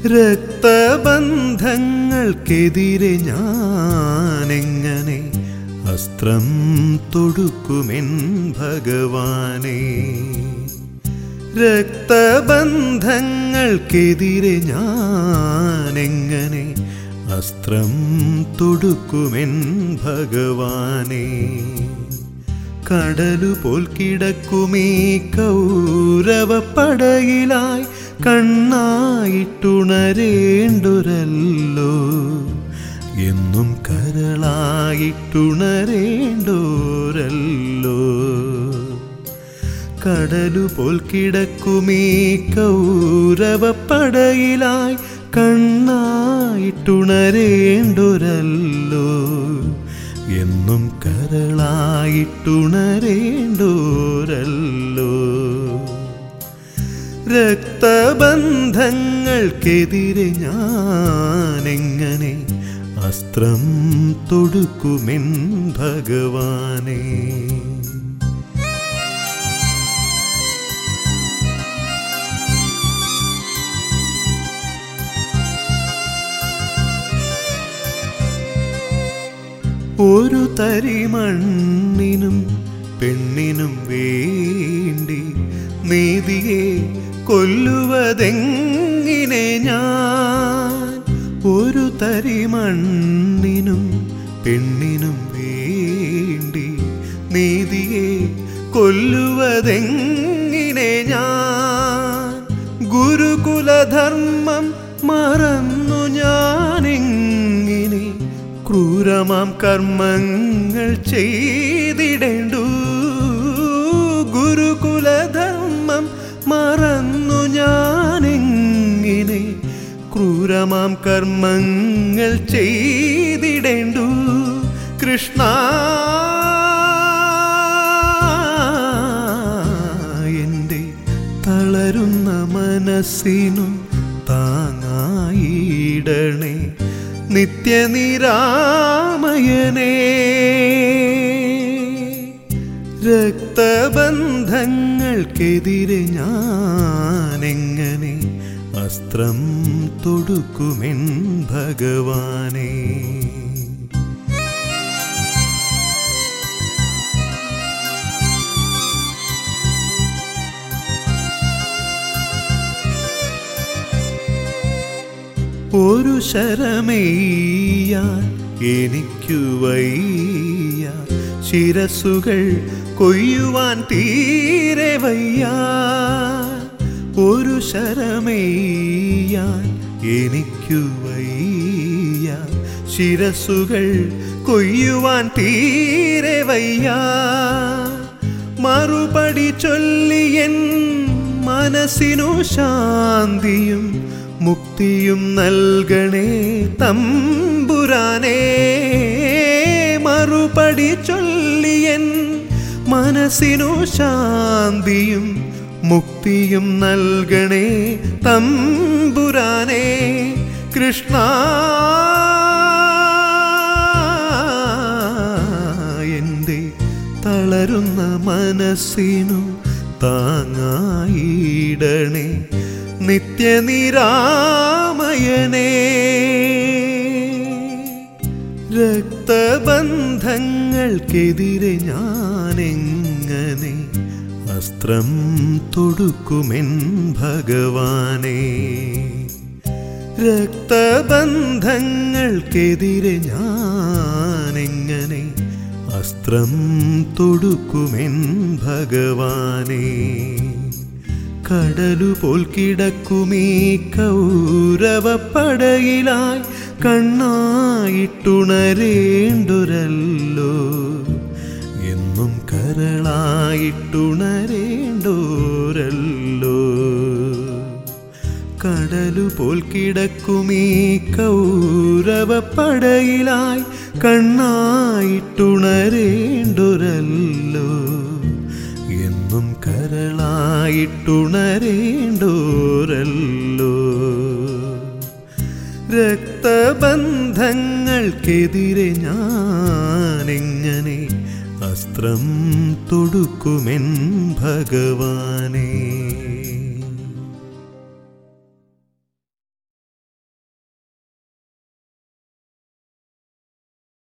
രക്തബന്ധങ്ങൾക്കെതിരെ ഞാനെങ്ങനെ അസ്ത്രം തൊടുക്കുമെൻ ഭഗവാനെ രക്തബന്ധങ്ങൾക്കെതിരെ ഞാനെങ്ങനെ അസ്ത്രം തൊടുക്കുമെൻ ഭഗവാനെ കടലു പോൽ കിടക്കുമീ കൗരവപ്പടയിലായി കണ്ണായിട്ടുണരേണ്ടൊരല്ലോ എന്നും കരളായിട്ടുണരേണ്ടോരല്ലോ കടലു പോൽ കിടക്കുമീ കൗരവപ്പടയിലായി കണ്ണായിട്ടുണരേണ്ടൊരല്ലോ എന്നും കരളായിട്ടുണരേണ്ടോരല്ലോ രക്തബന്ധങ്ങൾക്കെതിരെ ഞാനെങ്ങനെ അസ്ത്രം തൊടുക്കുമെൻ ഭഗവാനെ ഒരു തരി മണ്ണിനും പെണ്ണിനും വേണ്ടി നീതിയെ കൊല്ലുവതെങ്ങിനെ ഞാൻ ഒരു തരി മണ്ണിനും പെണ്ണിനും വേണ്ടി നീതിയെ കൊല്ലുവതെങ്ങിനെ ഞാൻ ഗുരുകുലധർമ്മം മറന്നു ഞാനെങ്ങിനെ ക്രൂരമാം കർമ്മങ്ങൾ ചെയ്തിടേണ്ടു ഗുരുകുലധർമ്മം മറന്നു ഞാനെങ്ങിനെ ക്രൂരമാം കർമ്മങ്ങൾ ചെയ്തിടേണ്ടു കൃഷ്ണ എൻ്റെ തളരുന്ന മനസ്സിനു താങ്ങായിടണേ നിത്യനിരാമയനേ രക്തബന്ധങ്ങൾക്കെതിരെ ഞാനെങ്ങനെ അസ്ത്രം തൊടുക്കുമെൻ ഭഗവാനെ ഒരു ശരമെയ്യാൻ എനിക്കു വയ്യ ശിരസുകൾ കൊയ്യുവാൻ തീരെ വയ്യ ഒരു ശരമെയ്യാൻ എനിക്കു വയ്യ ശിരസുകൾ കൊയ്യുവാൻ തീരെ വയ്യ മറുപടി ചൊല്ലിയൻ മനസ്സിനു ശാന്തിയും മുക്തിയും നൽകണേ തമ്പുരാനേ മറുപടി ചൊല്ലിയൻ മനസ്സിനു ശാന്തിയും മുക്തിയും നൽകണേ തമ്പുരാനേ കൃഷ്ണ എൻ്റെ തളരുന്ന മനസ്സിനു താങ്ങായിടണേ നിത്യനിരാമയനേ രക്തബന്ധങ്ങൾക്കെതിരെ ഞാനെങ്ങനെ അസ്ത്രം തൊടുക്കുമെൻ ഭഗവാനെ രക്തബന്ധങ്ങൾക്കെതിരെ ഞാനെങ്ങനെ അസ്ത്രം തൊടുക്കുമെൻ ഭഗവാനെ കടലു പോൽ കിടക്കുമീ കൗരവപ്പടയിലായി കണ്ണായിട്ടുണരേണ്ടൊരല്ലോ എന്നും കരളായിട്ടുണരേണ്ടോരല്ലോ കടലു പോൽ കിടക്കുമീ കൗരവപ്പടയിലായി കണ്ണായിട്ടുണരേണ്ടൊരല്ലോ എന്നും കരളായിട്ടുണരേണ്ടോരല്ലോ രക്തബന്ധങ്ങൾക്കെതിരെ ഞാനെങ്ങനെ അസ്ത്രം തൊടുക്കുമെൻ ഭഗവാനേ